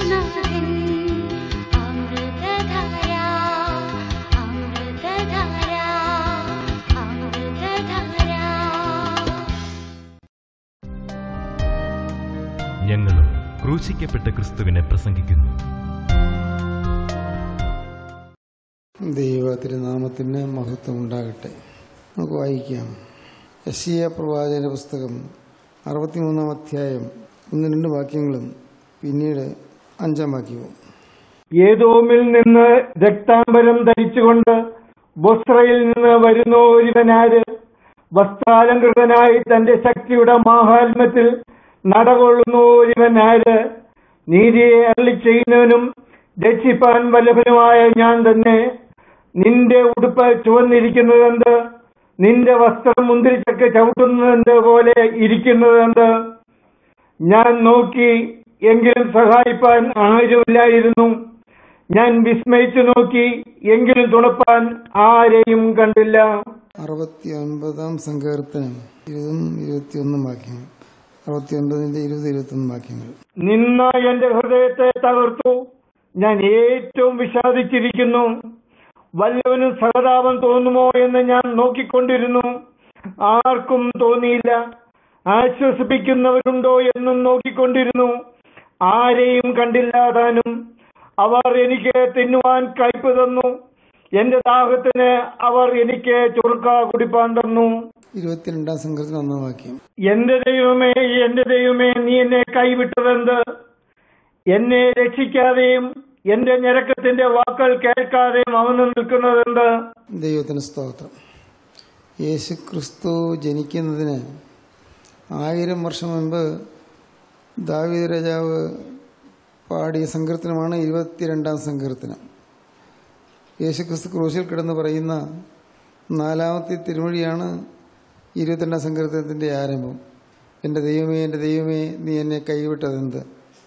യേശുനാഥൻ അമൃതധാര അമൃതധാര അമൃതധാര ഞങ്ങളും ക്രൂശിക്കപ്പെട്ട ക്രിസ്തുവിനെ പ്രസംഗിക്കുന്നു ദൈവ തിരുനാമത്തിന് മഹത്വം ഉണ്ടാകട്ടെ നമുക്ക് വായിക്കാം യശിയ പ്രവാചകന്റെ പുസ്തകം അറുപത്തിമൂന്നാം അധ്യായം ഒന്ന് രണ്ട് വാക്യങ്ങളും പിന്നീട് അഞ്ചാം വാക്യവും ഏതോമിൽ നിന്ന് രക്താംബരം ധരിച്ചുകൊണ്ട് ബൊസ്രയിൽ നിന്ന് വരുന്ന ഒരുവനാര് വസ്ത്രാലങ്കൃതനായി തന്റെ ശക്തിയുടെ മാഹാത്മ്യത്തിൽ നടകൊള്ളുന്ന ഒരുവനാര് നീതിയെ അരളി ചെയ്യുന്നവനും രക്ഷിപ്പാൻ വല്ലഭനുമായ ഞാൻ തന്നെ നിന്റെ ഉടുപ്പ് ചുവന്നിരിക്കുന്നതെന്ത് നിന്റെ വസ്ത്രം മുന്തിരിച്ചക്ക് ചവിട്ടുന്നതെന്ത് പോലെ ഇരിക്കുന്നതെന്ത് ഞാൻ നോക്കി എങ്കിലും സഹായിപ്പാൻ ആരുമില്ലായിരുന്നു ഞാൻ വിസ്മയിച്ചു നോക്കി എങ്കിലും തുണപ്പാൻ ആരെയും കണ്ടില്ല അറുപത്തി ഒൻപതാം സങ്കീർത്തനം ഇരുപതും ഇരുപത്തിയൊന്നും വാക്യങ്ങൾ അറുപത്തി ഒൻപതിന്റെ ഇരുപത് ഇരുപത്തൊന്നും വാക്യങ്ങൾ നിന്ന എന്റെ ഹൃദയത്തെ തകർത്തു ഞാൻ ഏറ്റവും വിഷാദിച്ചിരിക്കുന്നു വല്ലവനും സഹതാപം തോന്നുമോ എന്ന് ഞാൻ നോക്കിക്കൊണ്ടിരുന്നു ആർക്കും തോന്നിയില്ല ആശ്വസിപ്പിക്കുന്നവരുണ്ടോ എന്നും നോക്കിക്കൊണ്ടിരുന്നു ആരെയും കണ്ടില്ല താനും അവർ എനിക്ക് തിന്നുവാൻ കയ്പ് തന്നു എന്റെ ദാഹത്തിന് അവർ എനിക്ക് ചുറുക്ക കുടിപ്പാൻ തന്നു ഇരുപത്തിരണ്ടാം സങ്കീർത്തനം ഒന്നാം വാക്യം എന്റെ ദൈവമേ എന്റെ ദൈവമേ നീ എന്നെ കൈവിട്ടതെന്ത് എന്നെ രക്ഷിക്കാതെയും എന്റെ ഞരക്കത്തിന്റെ വാക്കുകൾ കേൾക്കാതെയും അവന് നിൽക്കുന്നതെന്ത് ദൈവത്തിന് സ്തോത്രം യേശു ക്രിസ്തു ജനിക്കുന്നതിന് ആയിരം വർഷം മുൻപ് ദാവീദ് രാജാവ് പാടിയ സങ്കീർത്തനമാണ് ഇരുപത്തിരണ്ടാം സങ്കീർത്തനം യേശു ക്രിസ്തു ക്രൂശിൽ കിടന്ന് പറയുന്ന നാലാമത്തെ തിരുമൊഴിയാണ് ഇരുപത്തിരണ്ടാം സങ്കീർത്തനത്തിൻ്റെ ആരംഭം എൻ്റെ ദൈവമേ എൻ്റെ ദൈവമേ നീ എന്നെ കൈവിട്ടതെന്ത്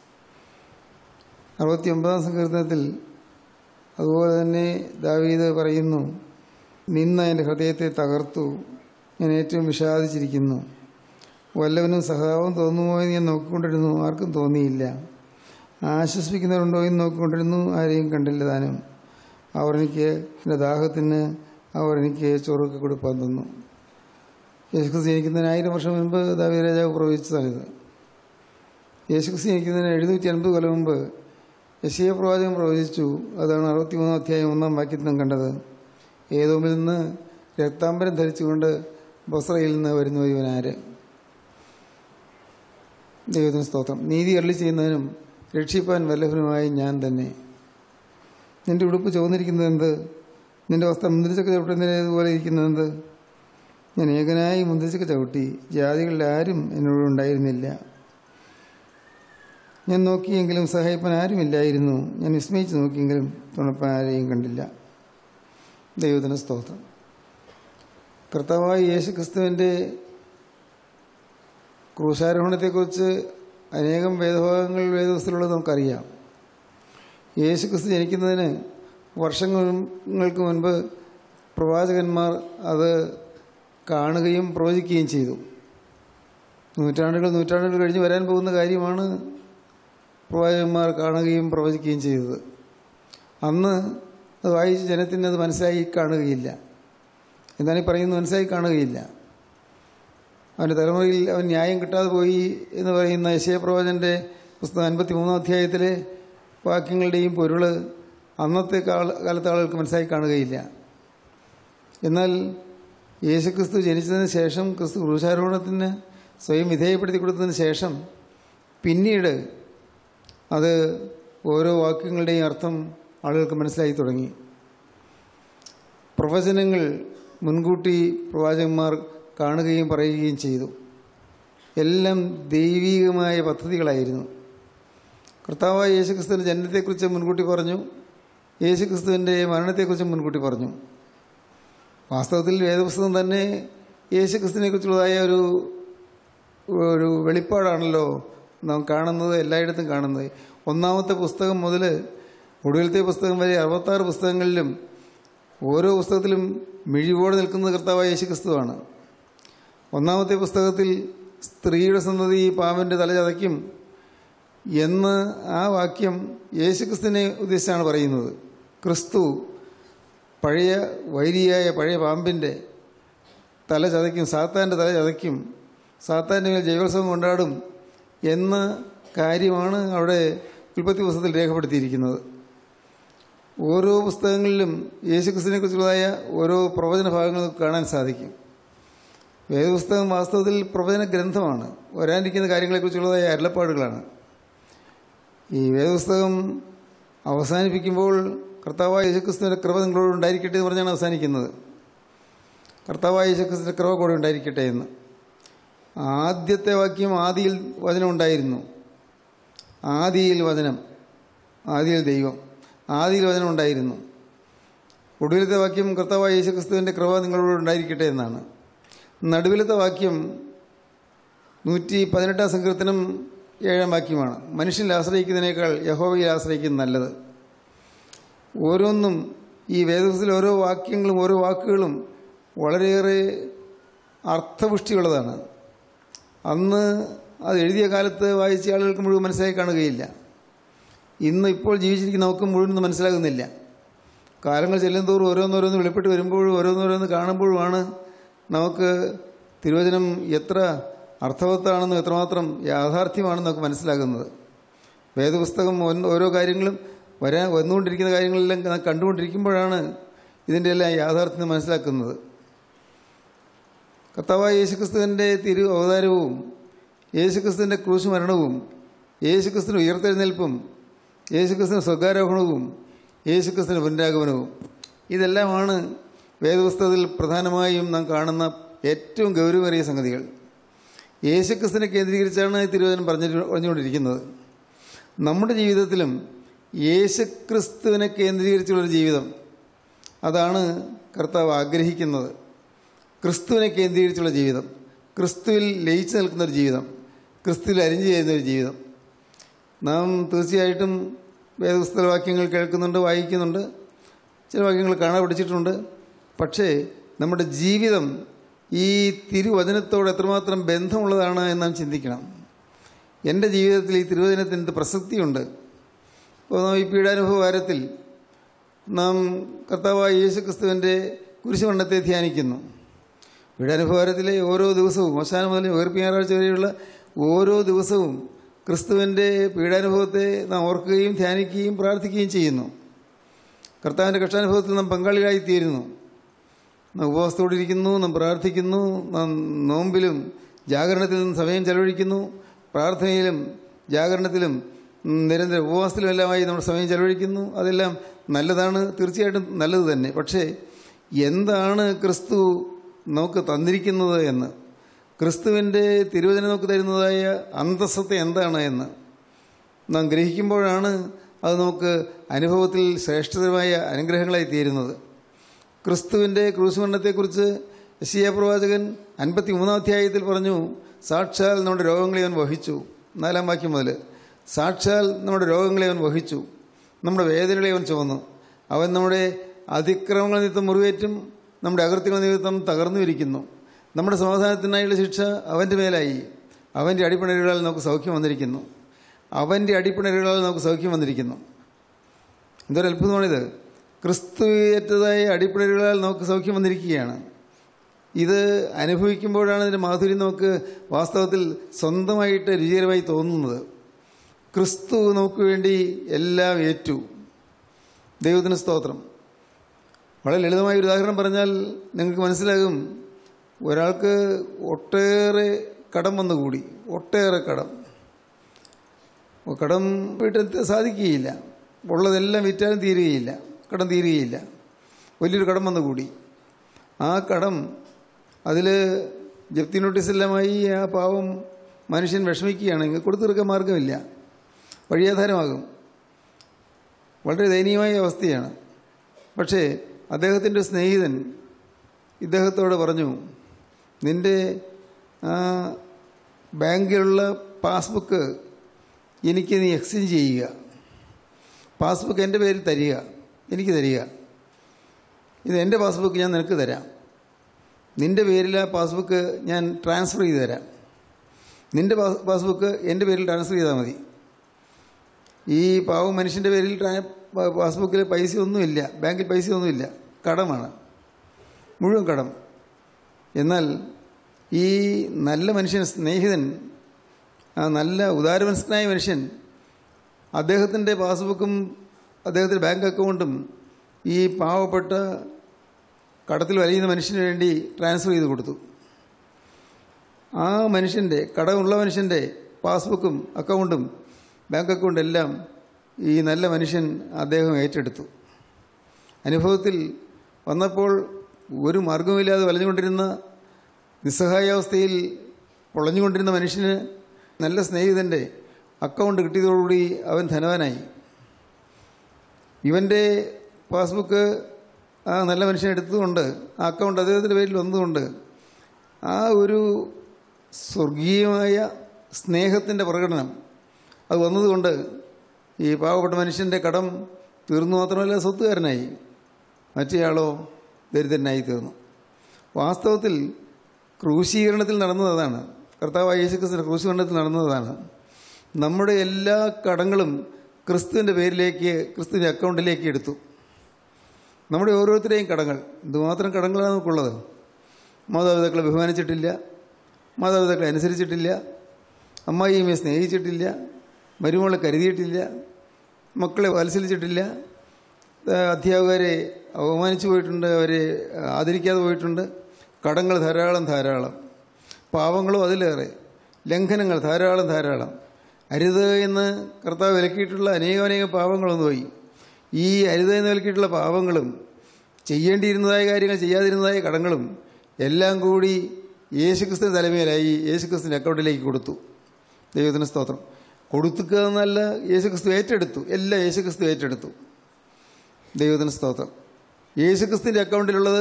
അറുപത്തി ഒമ്പതാം സങ്കീർത്തനത്തിൽ അതുപോലെ തന്നെ ദാവീദ് പറയുന്നു നിന്ന എൻ്റെ ഹൃദയത്തെ തകർത്തു ഞാൻ ഏറ്റവും വിഷാദിച്ചിരിക്കുന്നു വല്ലവനും സഹതാപം തോന്നുമോ എന്ന് ഞാൻ നോക്കിക്കൊണ്ടിരുന്നു ആർക്കും തോന്നിയില്ല ആശ്വസിപ്പിക്കുന്നവരുണ്ടോ എന്ന് നോക്കിക്കൊണ്ടിരുന്നു ആരെയും കണ്ടില്ല താനും അവർ എനിക്ക് എൻ്റെ ദാഹത്തിന് അവർ എനിക്ക് ചോറൊക്കെ കൊടുപ്പാൻ തന്നു യേശുക്രിസ്തു ജനിക്കുന്നതിന് ആയിരം വർഷം മുൻപ് ദാവീദ് രാജാവ് പ്രവചിച്ചതാണിത് യേശുക്രിസ്തു ജനിക്കുന്നതിന് എഴുന്നൂറ്റി അൻപത് കൊല്ലം മുമ്പ് യശീയ പ്രവാചകൻ പ്രവചിച്ചു അതാണ് അറുപത്തിമൂന്നാം അധ്യായം ഒന്നാം വാക്യത്തിൽ നാം കണ്ടത് ഏതോമിൽ നിന്ന് രക്താംബരം ധരിച്ചുകൊണ്ട് ബസ്രയിൽ നിന്ന് വരുന്ന ഇവനാര് ദൈവത്തിന് സ്തോത്രം നീതി അരളി ചെയ്യുന്നതിനും രക്ഷിപ്പാൻ വല്ലഭനുമായി ഞാൻ തന്നെ നിന്റെ ഉടുപ്പ് ചുവന്നിരിക്കുന്നത് എന്ത് നിന്റെ വസ്ത്രം മുന്തിരിച്ചക്ക ചവിട്ടുന്നതുപോലെ ഇരിക്കുന്നത് ഞാൻ ഏകനായി മുന്തിരിച്ചക്ക ചവിട്ടി ജാതികളിൽ ആരും എന്നോട് ഉണ്ടായിരുന്നില്ല ഞാൻ നോക്കിയെങ്കിലും സഹായിപ്പാൻ ആരുമില്ലായിരുന്നു ഞാൻ വിസ്മയിച്ച് നോക്കിയെങ്കിലും തുണപ്പാൻ ആരെയും കണ്ടില്ല ദൈവത്തിന് സ്തോത്രം കർത്താവായ യേശു ക്രിസ്തുവിൻ്റെ ക്രൂശാരോഹണത്തെക്കുറിച്ച് അനേകം വേദഭാഗങ്ങൾ വേദവസ്ഥയിലുള്ളത് നമുക്കറിയാം യേശു ക്രിസ്തു ജനിക്കുന്നതിന് വർഷങ്ങൾക്ക് മുൻപ് പ്രവാചകന്മാർ അത് കാണുകയും പ്രവചിക്കുകയും ചെയ്തു നൂറ്റാണ്ടുകൾ നൂറ്റാണ്ടുകൾ കഴിഞ്ഞ് വരാൻ പോകുന്ന കാര്യമാണ് പ്രവാചകന്മാർ കാണുകയും പ്രവചിക്കുകയും ചെയ്തത് അന്ന് അത് വായിച്ച് ജനത്തിന് അത് മനസ്സിലായി കാണുകയില്ല എന്താണ് ഈ പറയുന്നത് മനസ്സിലായി കാണുകയില്ല അവൻ്റെ തലമുറയിൽ അവൻ ന്യായം കിട്ടാതെ പോയി എന്ന് പറയുന്ന യശയപ്രവചൻ്റെ പുസ്തകം അൻപത്തി മൂന്നാം അധ്യായത്തിലെ വാക്യങ്ങളുടെയും പൊരുള് അന്നത്തെ കാല കാലത്തെ ആളുകൾക്ക് മനസ്സിലായി കാണുകയില്ല എന്നാൽ യേശുക്രിസ്തു ജനിച്ചതിന് ശേഷം ക്രിസ്തു ക്രൂശാരോഹണത്തിന് സ്വയം വിധേയപ്പെടുത്തി കൊടുത്തതിന് ശേഷം പിന്നീട് അത് ഓരോ വാക്യങ്ങളുടെയും അർത്ഥം ആളുകൾക്ക് മനസ്സിലായി തുടങ്ങി പ്രവചനങ്ങൾ മുൻകൂട്ടി പ്രവാചകന്മാർ കാണുകയും പറയുകയും ചെയ്തു എല്ലാം ദൈവീകമായ പദ്ധതികളായിരുന്നു കർത്താവായ യേശുക്രിസ്തുവിൻ്റെ ജനനത്തെക്കുറിച്ച് മുൻകൂട്ടി പറഞ്ഞു യേശുക്രിസ്തുവിൻ്റെ മരണത്തെക്കുറിച്ച് മുൻകൂട്ടി പറഞ്ഞു വാസ്തവത്തിൽ വേദപുസ്തകം തന്നെ യേശുക്രിസ്തുവിനെക്കുറിച്ചുള്ളതായ ഒരു ഒരു വെളിപ്പാടാണല്ലോ നാം കാണുന്നത് എല്ലായിടത്തും കാണുന്നത് ഒന്നാമത്തെ പുസ്തകം മുതൽ ഒടുവിലത്തെ പുസ്തകം വരെ അറുപത്താറ് പുസ്തകങ്ങളിലും ഓരോ പുസ്തകത്തിലും മിഴിവോടെ നിൽക്കുന്നത് കർത്താവായ യേശുക്രിസ്തുവാണ് ഒന്നാമത്തെ പുസ്തകത്തിൽ സ്ത്രീയുടെ സന്തതി പാമ്പിൻ്റെ തല ചതയ്ക്കും എന്ന് ആ വാക്യം യേശുക്രിസ്തുവിനെ ഉദ്ദേശിച്ചാണ് പറയുന്നത് ക്രിസ്തു പഴയ വൈരിയായ പഴയ പാമ്പിൻ്റെ തല ചതയ്ക്കും സാത്താൻ്റെ തല ചതയ്ക്കും സാത്താൻ്റെ മേൽ ജൈവോത്സവം കൊണ്ടാടും എന്ന കാര്യമാണ് അവിടെ ഉൽപ്പത്തി പുസ്തകത്തിൽ രേഖപ്പെടുത്തിയിരിക്കുന്നത് ഓരോ പുസ്തകങ്ങളിലും യേശുക്രിസ്തുവിനെ കുറിച്ചുള്ളതായ ഓരോ പ്രവചന ഭാഗങ്ങൾ നമുക്ക് കാണാൻ സാധിക്കും വേദപുസ്തകം വാസ്തവത്തിൽ പ്രവചന ഗ്രന്ഥമാണ് വരാനിരിക്കുന്ന കാര്യങ്ങളെക്കുറിച്ചുള്ളതായ അരുളപ്പാടുകളാണ് ഈ വേദപുസ്തകം അവസാനിപ്പിക്കുമ്പോൾ കർത്താവായ യേശുക്രിസ്തുവിൻ്റെ കൃപ നിങ്ങളോട് ഉണ്ടായിരിക്കട്ടെ എന്ന് പറഞ്ഞാണ് അവസാനിക്കുന്നത് കർത്താവായ യേശുക്രിസ്തുവിൻ്റെ കൃപ കൂടെ ഉണ്ടായിരിക്കട്ടെ എന്ന് ആദ്യത്തെ വാക്യം ആദിയിൽ വചനം ഉണ്ടായിരുന്നു ആദിയിൽ വചനം ആദിയിൽ ദൈവം ആദിയിൽ വചനം ഉണ്ടായിരുന്നു ഒടുവിലത്തെ വാക്യം കർത്താവായ യേശുക്രിസ്തുവിൻ്റെ കൃപ നിങ്ങളോട് ഉണ്ടായിരിക്കട്ടെ എന്നാണ് നടുവിലത്തെ വാക്യം നൂറ്റി പതിനെട്ടാം സങ്കീർത്തനം ഏഴാം വാക്യമാണ് മനുഷ്യനിൽ ആശ്രയിക്കുന്നതിനേക്കാൾ യഹോവയിൽ ആശ്രയിക്കുന്നത് നല്ലത് ഓരോന്നും ഈ വേദപുസ്തകത്തിലെ ഓരോ വാക്യങ്ങളും ഓരോ വാക്കുകളും വളരെയേറെ അർത്ഥപുഷ്ടിയുള്ളതാണ് അന്ന് അത് എഴുതിയ കാലത്ത് വായിച്ച ആളുകൾക്ക് മുഴുവൻ മനസ്സിലായി കാണുകയില്ല ഇന്ന് ഇപ്പോൾ ജീവിച്ചിരിക്കുന്ന നമുക്ക് മുഴുവൻ മനസ്സിലാകുന്നില്ല കാലങ്ങൾ ചെല്ലുന്തോറും ഓരോന്നോരോന്ന് വെളിപ്പെട്ട് വരുമ്പോഴും ഓരോന്നോരോന്ന് കാണുമ്പോഴുമാണ് നമുക്ക് തിരുവചനം എത്ര അർത്ഥവത്താണെന്നും എത്രമാത്രം യാഥാർത്ഥ്യമാണെന്ന് നമുക്ക് മനസ്സിലാകുന്നത് വേദപുസ്തകം ഒന്ന് ഓരോ കാര്യങ്ങളും വരാൻ വന്നുകൊണ്ടിരിക്കുന്ന കാര്യങ്ങളെല്ലാം നാം കണ്ടുകൊണ്ടിരിക്കുമ്പോഴാണ് ഇതിൻ്റെ എല്ലാം യാഥാർത്ഥ്യം മനസ്സിലാക്കുന്നത് കർത്താവായ യേശുക്രിസ്തുവിൻ്റെ തിരു അവതാരവും യേശുക്രിസ്തുവിൻ്റെ ക്രൂശ് മരണവും യേശുക്രിസ്തുവിൻ്റെ ഉയർത്തെഴുന്നേൽപ്പും യേശുക്രിസ്തുവിൻ്റെ സ്വർഗാരോഹണവും യേശുക്രിസ്തുവിൻ്റെ പുനരാഗമനവും ഇതെല്ലാമാണ് വേദപുസ്തകത്തിൽ പ്രധാനമായും നാം കാണുന്ന ഏറ്റവും ഗൗരവമേറിയ സംഗതികൾ യേശുക്രിസ്തുവിനെ കേന്ദ്രീകരിച്ചാണ് ഈ തിരുവചനം പറഞ്ഞു പറഞ്ഞുകൊണ്ടിരിക്കുന്നത് നമ്മുടെ ജീവിതത്തിലും യേശുക്രിസ്തുവിനെ കേന്ദ്രീകരിച്ചുള്ളൊരു ജീവിതം അതാണ് കർത്താവ് ആഗ്രഹിക്കുന്നത് ക്രിസ്തുവിനെ കേന്ദ്രീകരിച്ചുള്ള ജീവിതം ക്രിസ്തുവിൽ ലയിച്ചു നിൽക്കുന്ന ഒരു ജീവിതം ക്രിസ്തുവിൽ അരിഞ്ഞു ചെയ്യുന്ന ഒരു ജീവിതം നാം തീർച്ചയായിട്ടും വേദപുസ്തക വാക്യങ്ങൾ കേൾക്കുന്നുണ്ട് വായിക്കുന്നുണ്ട് ചില വാക്യങ്ങൾ കാണാൻ പഠിച്ചിട്ടുണ്ട് പക്ഷേ നമ്മുടെ ജീവിതം ഈ തിരുവചനത്തോട് എത്രമാത്രം ബന്ധമുള്ളതാണ് എന്ന് നാം ചിന്തിക്കണം എൻ്റെ ജീവിതത്തിൽ ഈ തിരുവചനത്തിന് എന്ത് പ്രസക്തിയുണ്ട് ഇപ്പോൾ നാം ഈ പീഡാനുഭവ വാരത്തിൽ നാം കർത്താവായ യേശു ക്രിസ്തുവിൻ്റെ കുരിശുമണ്ണത്തെ ധ്യാനിക്കുന്നു പീഡാനുഭവാരത്തിലെ ഓരോ ദിവസവും അവസാനം മുതൽ ഉയർപ്പ് ഞായറാഴ്ച വരെയുള്ള ഓരോ ദിവസവും ക്രിസ്തുവിൻ്റെ പീഡാനുഭവത്തെ നാം ഓർക്കുകയും ധ്യാനിക്കുകയും പ്രാർത്ഥിക്കുകയും ചെയ്യുന്നു കർത്താവിൻ്റെ കഷ്ടാനുഭവത്തിൽ നാം പങ്കാളികളായിത്തീരുന്നു നാം ഉപവാസത്തോടിരിക്കുന്നു നാം പ്രാർത്ഥിക്കുന്നു നാം നോമ്പിലും ജാഗരണത്തിൽ നിന്ന് സമയം ചെലവഴിക്കുന്നു പ്രാർത്ഥനയിലും ജാഗരണത്തിലും നിരന്തര ഉപവാസത്തിലും എല്ലാമായി നമ്മൾ സമയം ചെലവഴിക്കുന്നു അതെല്ലാം നല്ലതാണ് തീർച്ചയായിട്ടും നല്ലത് തന്നെ പക്ഷേ എന്താണ് ക്രിസ്തു നമുക്ക് തന്നിരിക്കുന്നത് എന്ന് ക്രിസ്തുവിൻ്റെ തിരുവചനം നമുക്ക് തരുന്നതായ അന്തസ്സത്തെ എന്താണ് എന്ന് നാം ഗ്രഹിക്കുമ്പോഴാണ് അത് നമുക്ക് അനുഭവത്തിൽ ശ്രേഷ്ഠതരമായ അനുഗ്രഹങ്ങളായി തീരുന്നത് ക്രിസ്തുവിൻ്റെ ക്രൂശുമരണത്തെക്കുറിച്ച് യശിയ പ്രവാചകൻ അൻപത്തി മൂന്നാം അധ്യായത്തിൽ പറഞ്ഞു സാക്ഷാൽ നമ്മുടെ രോഗങ്ങളെ അവൻ വഹിച്ചു നാലാം വാക്യം മുതൽ സാക്ഷാൽ നമ്മുടെ രോഗങ്ങളെ അവൻ വഹിച്ചു നമ്മുടെ വേദനകളെ അവൻ ചുമന്നു അവൻ നമ്മുടെ അതിക്രമങ്ങൾ നിമിത്തം മുറിവേറ്റും നമ്മുടെ അകൃത്യങ്ങൾ നിമിത്തം തകർന്നു ഇരിക്കുന്നു നമ്മുടെ സമാധാനത്തിനായുള്ള ശിക്ഷ അവൻ്റെ മേലായി അവൻ്റെ അടിപ്പിണരുകളാൽ നമുക്ക് സൗഖ്യം വന്നിരിക്കുന്നു അവൻ്റെ അടിപ്പിണരുകളാൽ നമുക്ക് സൗഖ്യം വന്നിരിക്കുന്നു എന്തൊരു അത്ഭുതമാണിത് ക്രിസ്തുവേറ്റതായ അടിപ്പിണരുകളാൽ നമുക്ക് സൗഖ്യം വന്നിരിക്കുകയാണ് ഇത് അനുഭവിക്കുമ്പോഴാണ് ഇതിൻ്റെ മാധുര്യം നമുക്ക് വാസ്തവത്തിൽ സ്വന്തമായിട്ട് രുചികരമായി തോന്നുന്നത് ക്രിസ്തു നമുക്ക് വേണ്ടി എല്ലാം ഏറ്റു ദൈവത്തിന് സ്തോത്രം വളരെ ലളിതമായ ഒരു ഉദാഹരണം പറഞ്ഞാൽ നിങ്ങൾക്ക് മനസ്സിലാകും ഒരാൾക്ക് ഒട്ടേറെ കടം വന്നുകൂടി ഒട്ടേറെ കടം കടം വീട്ടിൽ സാധിക്കുകയില്ല ഉള്ളതെല്ലാം വിറ്റാലും തീരുകയില്ല കടം തീരുകയില്ല വലിയൊരു കടം വന്നുകൂടി ആ കടം അതിൽ ജപ്തി നോട്ടീസെല്ലാമായി ആ പാവം മനുഷ്യൻ വിഷമിക്കുകയാണെങ്കിൽ കൊടുത്തു തീർക്കാൻ മാർഗമില്ല വഴിയാധാരമാകും വളരെ ദയനീയമായ അവസ്ഥയാണ് പക്ഷേ അദ്ദേഹത്തിൻ്റെ സ്നേഹിതൻ ഇദ്ദേഹത്തോട് പറഞ്ഞു നിൻ്റെ ബാങ്കിലുള്ള പാസ്ബുക്ക് എനിക്ക് നീ എക്സ്ചേഞ്ച് ചെയ്യുക പാസ്ബുക്ക് എൻ്റെ പേരിൽ തരിക എനിക്ക് തരിക ഇത് എൻ്റെ പാസ്ബുക്ക് ഞാൻ നിനക്ക് തരാം നിൻ്റെ പേരിൽ ആ പാസ്ബുക്ക് ഞാൻ ട്രാൻസ്ഫർ ചെയ്ത് തരാം നിൻ്റെ പാസ്ബുക്ക് എൻ്റെ പേരിൽ ട്രാൻസ്ഫർ ചെയ്താൽ മതി ഈ പാവം മനുഷ്യൻ്റെ പേരിൽ ട്രാ- പാ- പാസ്ബുക്കിൽ പൈസ ഒന്നുമില്ല ബാങ്കിൽ പൈസ ഒന്നുമില്ല കടമാണ് മുഴുവൻ കടം എന്നാൽ ഈ നല്ല മനുഷ്യൻ സ്നേഹിതൻ ആ നല്ല ഉദാരമനസ്കനായ മനുഷ്യൻ അദ്ദേഹത്തിൻ്റെ പാസ്ബുക്കും അദ്ദേഹത്തിൻ്റെ ബാങ്ക് അക്കൗണ്ടും ഈ പാവപ്പെട്ട കടത്തിൽ വലയുന്ന മനുഷ്യന് വേണ്ടി ട്രാൻസ്ഫർ ചെയ്ത് കൊടുത്തു ആ മനുഷ്യൻ്റെ കടമുള്ള മനുഷ്യൻ്റെ പാസ്ബുക്കും അക്കൗണ്ടും ബാങ്ക് അക്കൗണ്ടും എല്ലാം ഈ നല്ല മനുഷ്യൻ അദ്ദേഹം ഏറ്റെടുത്തു അനുഭവത്തിൽ വന്നപ്പോൾ ഒരു മാർഗവുമില്ലാതെ വലഞ്ഞുകൊണ്ടിരുന്ന നിസ്സഹായാവസ്ഥയിൽ പൊളഞ്ഞുകൊണ്ടിരുന്ന മനുഷ്യന് നല്ല സ്നേഹിതൻ്റെ അക്കൗണ്ട് കിട്ടിയതോടുകൂടി അവൻ ധനവാനായി ഇവൻ്റെ പാസ്ബുക്ക് ആ നല്ല മനുഷ്യൻ എടുത്തതുകൊണ്ട് ആ അക്കൗണ്ട് അദ്ദേഹത്തിൻ്റെ പേരിൽ വന്നതുകൊണ്ട് ആ ഒരു സ്വർഗീയമായ സ്നേഹത്തിൻ്റെ പ്രകടനം അത് വന്നതുകൊണ്ട് ഈ പാവപ്പെട്ട മനുഷ്യൻ്റെ കടം തീർന്നു മാത്രമല്ല സ്വത്തുകാരനായി മറ്റേയാളോ ദരിദ്രനായി തീർന്നു വാസ്തവത്തിൽ ക്രൂശീകരണത്തിൽ നടന്നത് അതാണ് കർത്താവായ യേശുക്രിസ്തുവിൻ്റെ ക്രൂശീകരണത്തിൽ നടന്നതാണ് നമ്മുടെ എല്ലാ കടങ്ങളും ക്രിസ്തുവിൻ്റെ പേരിലേക്ക് ക്രിസ്തുവിൻ്റെ അക്കൗണ്ടിലേക്ക് എടുത്തു നമ്മുടെ ഓരോരുത്തരെയും കടങ്ങൾ എന്തുമാത്രം കടങ്ങളാണ് നമുക്കുള്ളത് മാതാപിതാക്കളെ ബഹുമാനിച്ചിട്ടില്ല മാതാപിതാക്കളെ അനുസരിച്ചിട്ടില്ല അമ്മായിയമ്മയെ സ്നേഹിച്ചിട്ടില്ല മരുമകളെ കരുതിയിട്ടില്ല മക്കളെ വാത്സലിച്ചിട്ടില്ല ആ, അധ്യാപകരെ അവമാനിച്ചു പോയിട്ടുണ്ട് അവരെ ആദരിക്കാതെ പോയിട്ടുണ്ട് കടങ്ങൾ ധാരാളം ധാരാളം പാവങ്ങളും അതിലേറെ ലംഘനങ്ങൾ ധാരാളം ധാരാളം അരുത് എന്ന് കർത്താവ് വിലക്കിയിട്ടുള്ള അനേകാനേകം പാവങ്ങളൊന്നു പോയി ഈ അരുത് എന്ന് വിലക്കിയിട്ടുള്ള പാവങ്ങളും ചെയ്യേണ്ടിയിരുന്നതായ കാര്യങ്ങൾ ചെയ്യാതിരുന്നതായ കടങ്ങളും എല്ലാം കൂടി യേശുക്രിസ്തുവിന് തലമേലായി യേശുക്രിസ്തുവിൻ്റെ അക്കൗണ്ടിലേക്ക് കൊടുത്തു ദൈവത്തിന് സ്തോത്രം കൊടുത്തുക എന്നല്ല യേശുക്രിസ്തു ഏറ്റെടുത്തു എല്ലാം യേശുക്രിസ്തു ഏറ്റെടുത്തു ദൈവത്തിന് സ്തോത്രം യേശുക്രിസ്തുവിൻ്റെ അക്കൗണ്ടിലുള്ളത്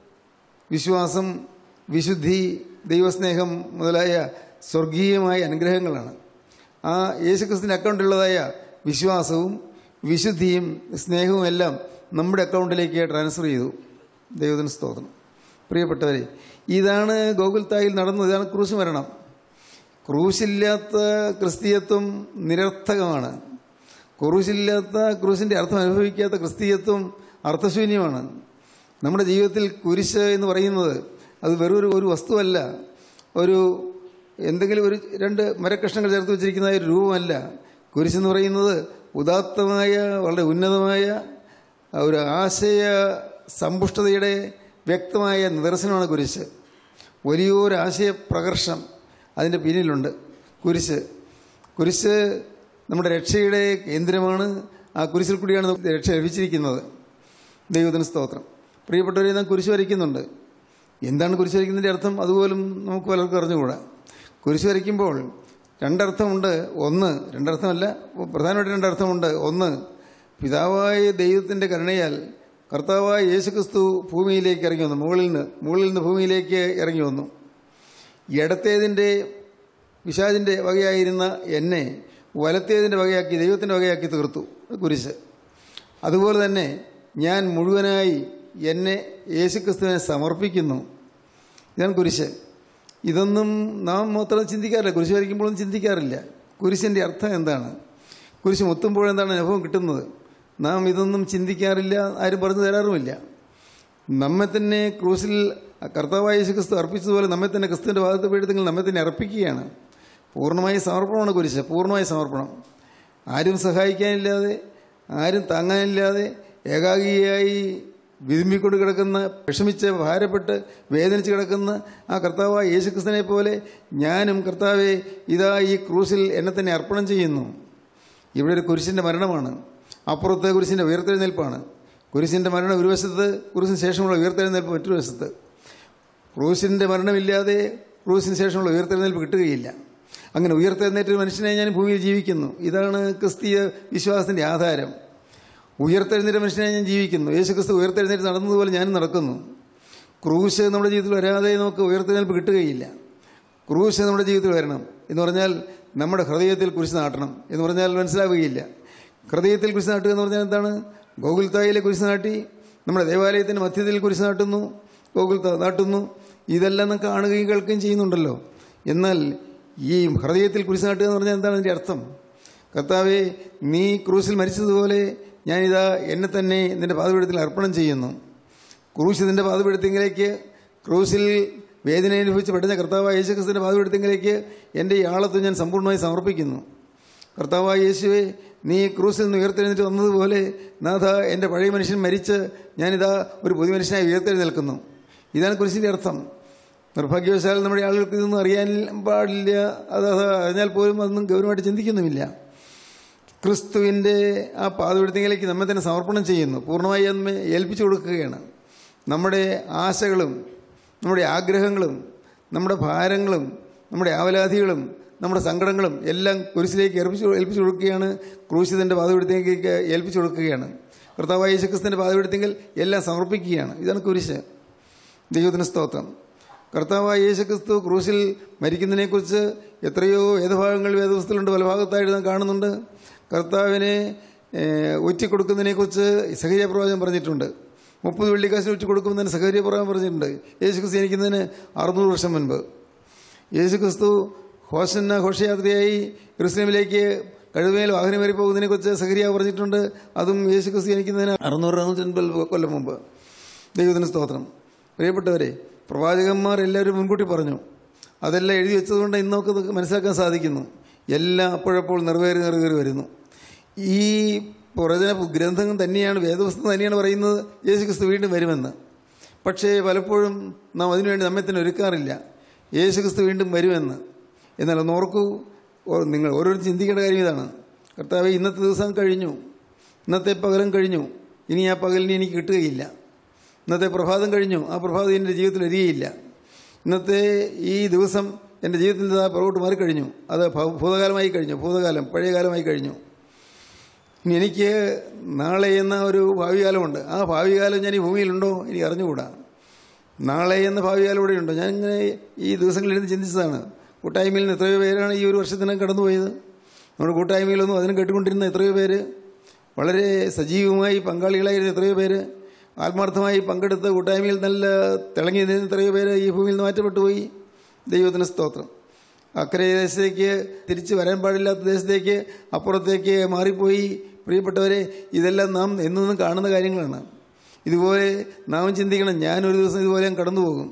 വിശ്വാസം വിശുദ്ധി ദൈവസ്നേഹം മുതലായ സ്വർഗീയമായ അനുഗ്രഹങ്ങളാണ് ആ യേശുക്രിസ്തുവിൻ്റെ അക്കൗണ്ടിലുള്ളതായ വിശ്വാസവും വിശുദ്ധിയും സ്നേഹവും എല്ലാം നമ്മുടെ അക്കൗണ്ടിലേക്ക് ട്രാൻസ്ഫർ ചെയ്തു ദൈവത്തിന് സ്തോത്രം പ്രിയപ്പെട്ടവരെ ഇതാണ് ഗോകുൽത്തായിൽ നടന്നത് ഇതാണ് ക്രൂശ് മരണം ക്രൂശില്ലാത്ത ക്രിസ്തീയത്വം നിരർത്ഥകമാണ് ക്രൂശില്ലാത്ത ക്രൂശിൻ്റെ അർത്ഥം അനുഭവിക്കാത്ത ക്രിസ്തീയത്വം അർത്ഥശൂന്യമാണ് നമ്മുടെ ജീവിതത്തിൽ കുരിശ് എന്ന് പറയുന്നത് അത് വെറൊരു ഒരു വസ്തുവല്ല ഒരു എന്തെങ്കിലും ഒരു രണ്ട് മരക്കഷ്ണങ്ങൾ ചേർത്ത് വെച്ചിരിക്കുന്ന ഒരു രൂപമല്ല കുരിശെന്ന് പറയുന്നത് ഉദാത്തമായ വളരെ ഉന്നതമായ ഒരു ആശയ സമ്പുഷ്ടതയുടെ വ്യക്തമായ നിദർശനമാണ് കുരിശ് വലിയൊരു ആശയ പ്രകർഷം അതിൻ്റെ പിന്നിലുണ്ട് കുരിശ് കുരിശ് നമ്മുടെ രക്ഷയുടെ കേന്ദ്രമാണ് ആ കുരിശിൽ കൂടിയാണ് നമുക്ക് രക്ഷ ലഭിച്ചിരിക്കുന്നത് ദൈവത്തിന് സ്തോത്രം പ്രിയപ്പെട്ടവരെ നാം കുരിശ് വരയ്ക്കുന്നുണ്ട് എന്താണ് കുരിശ് വരയ്ക്കുന്നതിൻ്റെ അർത്ഥം അതുപോലും നമുക്ക് പലർക്കും അറിഞ്ഞുകൂടാ കുരിശ് വരയ്ക്കുമ്പോൾ രണ്ടർത്ഥമുണ്ട് ഒന്ന് രണ്ടർത്ഥമല്ല പ്രധാനമായിട്ട് രണ്ടർത്ഥമുണ്ട് ഒന്ന് പിതാവായ ദൈവത്തിൻ്റെ കരുണയാൽ കർത്താവായ യേശുക്രിസ്തു ഭൂമിയിലേക്ക് ഇറങ്ങി വന്നു മുകളിൽ നിന്ന് മുകളിൽ നിന്ന് ഭൂമിയിലേക്ക് ഇറങ്ങി വന്നു ഇടത്തേതിൻ്റെ പിശാചിൻ്റെ വകയായിരുന്ന എന്നെ വലത്തേതിൻ്റെ വകയാക്കി ദൈവത്തിൻ്റെ വകയാക്കി തീർത്തു കുരിശ് അതുപോലെ തന്നെ ഞാൻ മുഴുവനായി എന്നെ യേശുക്രിസ്തുവിനെ സമർപ്പിക്കുന്നു ഇതാണ് കുരിശ് ഇതൊന്നും നാം മാത്രം ചിന്തിക്കാറില്ല കുരിശ് വരയ്ക്കുമ്പോഴും ചിന്തിക്കാറില്ല കുരിശിൻ്റെ അർത്ഥം എന്താണ് കുരിശ് മുത്തുമ്പോൾ എന്താണ് അനുഭവം കിട്ടുന്നത് നാം ഇതൊന്നും ചിന്തിക്കാറില്ല ആരും പറഞ്ഞു തരാറുമില്ല നമ്മെ തന്നെ ക്രൂസിൽ കർത്താവായ യേശു ക്രിസ്തു അർപ്പിച്ചതുപോലെ നമ്മെ തന്നെ ക്രിസ്തുവിൻ്റെ ഭാഗത്ത് പീഡിതങ്ങൾ നമ്മെ തന്നെ അർപ്പിക്കുകയാണ് പൂർണ്ണമായ സമർപ്പണമാണ് കുരിശ് പൂർണ്ണമായ സമർപ്പണം ആരും സഹായിക്കാനില്ലാതെ ആരും താങ്ങാനില്ലാതെ ഏകാഗിയായി വിതുമ്പിക്കൊണ്ട് കിടക്കുന്ന വിഷമിച്ച് ഭാരപ്പെട്ട് വേദനിച്ച് കിടക്കുന്ന ആ കർത്താവായ യേശുക്രിസ്തുവിനെ പോലെ ഞാനും കർത്താവെ ഇതാ ഈ ക്രൂസിൽ എന്നെ തന്നെ അർപ്പണം ചെയ്യുന്നു ഇവിടെ ഒരു കുരിശിൻ്റെ മരണമാണ് അപ്പുറത്ത് കുരിശിൻ്റെ ഉയർത്തെഴുന്നേൽപ്പാണ് കുരിശിൻ്റെ മരണം ഒരു വശത്ത് കുരിശിന് ശേഷമുള്ള ഉയർത്തെഴുന്നേൽപ്പ് മറ്റൊരു വശത്ത് ക്രൂശിൻ്റെ മരണമില്ലാതെ ക്രൂശിന് ശേഷമുള്ള ഉയർത്തെഴുന്നേൽപ്പ് കിട്ടുകയില്ല അങ്ങനെ ഉയർത്തെഴുന്നേറ്റ ഒരു മനുഷ്യനെ ഞാൻ ഭൂമിയിൽ ജീവിക്കുന്നു ഇതാണ് ക്രിസ്തീയ വിശ്വാസത്തിൻ്റെ ആധാരം ഉയർത്തെഴുന്നേറ്റ മനുഷ്യനെ ഞാൻ ജീവിക്കുന്നു യേശുക്രിസ്തു ഉയർത്തെഴുന്നേറ്റ് നടന്നതുപോലെ ഞാനും നടക്കുന്നു ക്രൂശ് നമ്മുടെ ജീവിതത്തിൽ വരാതെ നമുക്ക് ഉയർത്തെഴുന്നേൽപ്പ് കിട്ടുകയില്ല ക്രൂശ് നമ്മുടെ ജീവിതത്തിൽ വരണം എന്ന് പറഞ്ഞാൽ നമ്മുടെ ഹൃദയത്തിൽ കുരിശ് നാട്ടണം എന്ന് പറഞ്ഞാൽ മനസ്സിലാവുകയില്ല ഹൃദയത്തിൽ കുരിശ് നാട്ടുക എന്ന് പറഞ്ഞാൽ എന്താണ് ഗോകുൽത്തായിലെ കുരിശ് നാട്ടി നമ്മുടെ ദേവാലയത്തിൻ്റെ മധ്യത്തിൽ കുരിശ് നാട്ടുന്നു ഗോകുൽത്ത നാട്ടുന്നു ഇതെല്ലാം നാം കാണുകയും കേൾക്കുകയും ചെയ്യുന്നുണ്ടല്ലോ എന്നാൽ ഈ ഹൃദയത്തിൽ കുരിശ് നാട്ടുക എന്ന് പറഞ്ഞാൽ എന്താണ് അതിൻ്റെ അർത്ഥം കർത്താവെ നീ ക്രൂശിൽ മരിച്ചതുപോലെ ഞാനിതാ എന്നെ തന്നെ നിന്റെ പാതപീഠത്തിൽ അർപ്പണം ചെയ്യുന്നു ക്രൂശ് നിന്റെ പാതപീഠത്തിങ്കിലേക്ക് ക്രൂശിൽ വേദന അനുഭവിച്ച് പെടുന്ന കർത്താവായ യേശുക്രിസ്തുവിന്റെ പാതപീഠത്തിങ്കിലേക്ക് എൻ്റെ ഈ ആളത്വം ഞാൻ സമ്പൂർണ്ണമായി സമർപ്പിക്കുന്നു കർത്താവായ യേശുവെ നീ ക്രൂസിൽ നിന്ന് ഉയർത്തെഴുന്നേറ്റ് വന്നതുപോലെ നാഥ എൻ്റെ പഴയ മനുഷ്യൻ മരിച്ച് ഞാനിതാ ഒരു പുതിയ മനുഷ്യനായി ഉയർത്തെഴുന്നേൽക്കുന്നു ഇതാണ് കുരിശിൻ്റെ അർത്ഥം നിർഭാഗ്യവശാൽ നമ്മുടെ ആളുകൾക്ക് ഇതൊന്നും അറിയാൻ പാടില്ല അത് അത് അറിഞ്ഞാൽ പോലും അതൊന്നും ഗൗരവമായിട്ട് ചിന്തിക്കുന്നുമില്ല ക്രിസ്തുവിൻ്റെ ആ പാതപെടുത്തിലേക്ക് നമ്മെ തന്നെ സമർപ്പണം ചെയ്യുന്നു പൂർണ്ണമായി നമ്മെ ഏൽപ്പിച്ചു കൊടുക്കുകയാണ് നമ്മുടെ ആശകളും നമ്മുടെ ആഗ്രഹങ്ങളും നമ്മുടെ ഭാരങ്ങളും നമ്മുടെ ആവലാധികളും നമ്മുടെ സങ്കടങ്ങളും എല്ലാം കുരിശിലേക്ക് ഏൽപ്പിച്ചു ഏൽപ്പിച്ചു കൊടുക്കുകയാണ് ക്രൂശിതൻ്റെ പാതപെടുത്തേക്ക് ഏൽപ്പിച്ചു കൊടുക്കുകയാണ് കർത്താവായ യേശുക്രിസ്തുവിൻ്റെ പാതപെടുത്തെങ്കിൽ എല്ലാം സമർപ്പിക്കുകയാണ് ഇതാണ് കുരിശ് ദൈവത്തിന് സ്തോത്രം കർത്താവായ യേശുക്രിസ്തു ക്രൂശിൽ മരിക്കുന്നതിനെക്കുറിച്ച് എത്രയോ വേദഭാഗങ്ങൾ വേദപുസ്തകത്തിലുണ്ട് പല ഭാഗത്തായിട്ട് നാം കാണുന്നുണ്ട് കർത്താവിനെ ഒറ്റിക്കൊടുക്കുന്നതിനെക്കുറിച്ച് സഹരിയ പ്രവാചകൻ പറഞ്ഞിട്ടുണ്ട് മുപ്പത് വെള്ളിക്കാശിന് ഒറ്റി കൊടുക്കുന്നതിന് സഹരിയ പ്രവാചകൻ പറഞ്ഞിട്ടുണ്ട് യേശുക്രിസ്തു ജനിക്കുന്നതിന് അറുന്നൂറ് വർഷം മുൻപ് യേശുക്രിസ്തു ഹോസന്ന ഘോഷയാത്രയായി ക്രിസ്ത്യമിലേക്ക് കഴുതമേൽ വാഹനമേറി പോകുന്നതിനെക്കുറിച്ച് സഹരിയ പറഞ്ഞിട്ടുണ്ട് അതും യേശുക്രിസ്തു ജനിക്കുന്നതിന് അറുന്നൂറ് അറുന്നൂറ്റൻപത് കൊല്ലം മുമ്പ് ദൈവത്തിന് സ്തോത്രം പ്രിയപ്പെട്ടവരെ പ്രവാചകന്മാർ എല്ലാവരും മുൻകൂട്ടി പറഞ്ഞു അതെല്ലാം എഴുതി വെച്ചതുകൊണ്ട് ഇന്ന് നമുക്ക് മനസ്സിലാക്കാൻ സാധിക്കുന്നു എല്ലാം അപ്പോഴപ്പോൾ നിറവേറി നിറവേറി വരുന്നു ഈ പ്രവചന ഗ്രന്ഥം തന്നെയാണ് വേദപുസ്തകം തന്നെയാണ് പറയുന്നത് യേശുക്രിസ്തു വീണ്ടും വരുമെന്ന് പക്ഷേ പലപ്പോഴും നാം അതിനുവേണ്ടി നമ്മെ തന്നെ ഒരുക്കാറില്ല യേശുക്രിസ്തു വീണ്ടും വരുമെന്ന് എന്നാൽ ഒന്ന് ഓർക്കൂ ഓ- നിങ്ങൾ ഓരോരുത്തരും ചിന്തിക്കേണ്ട കാര്യം ഇതാണ് കർത്താവ് ഇന്നത്തെ ദിവസം കഴിഞ്ഞു ഇന്നത്തെ പകലും കഴിഞ്ഞു ഇനി ആ പകലിന് എനിക്ക് കിട്ടുകയില്ല ഇന്നത്തെ പ്രഭാതം കഴിഞ്ഞു ആ പ്രഭാതം എൻ്റെ ജീവിതത്തിൽ വരികയില്ല ഇന്നത്തെ ഈ ദിവസം എൻ്റെ ജീവിതത്തിൽ നിന്ന് പുറകോട്ട് മാറിക്കഴിഞ്ഞു അത് ഭ- ഭൂതകാലമായി കഴിഞ്ഞു ഭൂതകാലം പഴയ കാലമായി കഴിഞ്ഞു ഇനി എനിക്ക് നാളെ എന്ന ഒരു ഭാവി കാലമുണ്ട് ആ ഭാവി കാലം ഞാൻ ഈ ഭൂമിയിലുണ്ടോ എനിക്ക് അറിഞ്ഞുകൂടാ നാളെ എന്ന ഭാവി കാലം ഇവിടെയുണ്ടോ ഞാൻ ഇങ്ങനെ ഈ ദിവസങ്ങളിൽ ഇരുന്ന് ചിന്തിച്ചതാണ് കൂട്ടായ്മയിൽ നിന്ന് എത്രയോ പേരാണ് ഈ ഒരു വർഷത്തിനും കടന്നുപോയത് നമ്മുടെ കൂട്ടായ്മയിലൊന്നും അതിനും കേട്ടുകൊണ്ടിരുന്ന എത്രയോ പേര് വളരെ സജീവമായി പങ്കാളികളായിരുന്ന എത്രയോ പേര് ആത്മാർത്ഥമായി പങ്കെടുത്ത് കൂട്ടായ്മയിൽ നല്ല തിളങ്ങി നിന്ന എത്രയോ പേര് ഈ ഭൂമിയിൽ നിന്ന് മാറ്റപ്പെട്ടു പോയി ദൈവത്തിന് സ്തോത്രം അക്കരെ ദേശത്തേക്ക് തിരിച്ചു വരാൻ പാടില്ലാത്ത ദേശത്തേക്ക് അപ്പുറത്തേക്ക് മാറിപ്പോയി പ്രിയപ്പെട്ടവരെ ഇതെല്ലാം നാം എന്നും കാണുന്ന കാര്യങ്ങളാണ് ഇതുപോലെ നാം ചിന്തിക്കണം ഞാനൊരു ദിവസം ഇതുപോലെ ഞാൻ കടന്നു പോകും